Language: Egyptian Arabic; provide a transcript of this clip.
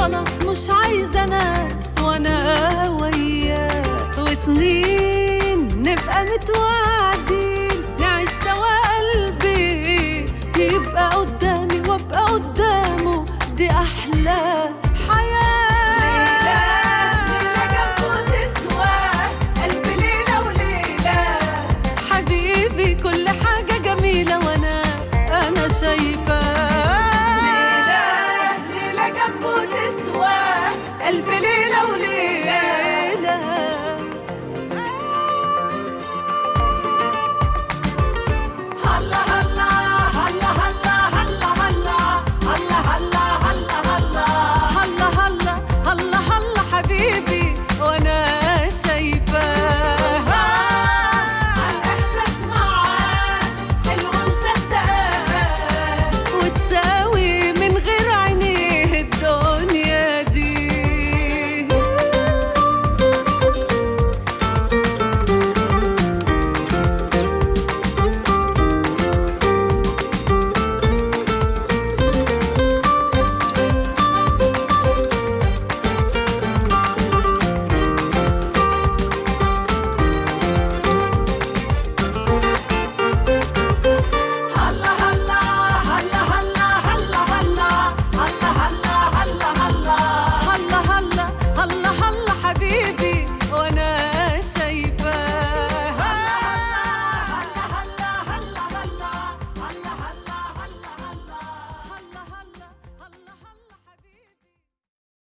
خلاص مش عايزة ناس وانا وياك وسنين نبقى متوعدين نعيش سوا قلبي يبقى قدامي وابقى قدامه دي احلى حياة ليلة ليلة جنبه تسوى ألف ليلة وليلة حبيبي كل حاجة جميلة وانا انا شايفة ليلة ليلة جنبه تسوى ألف ليلة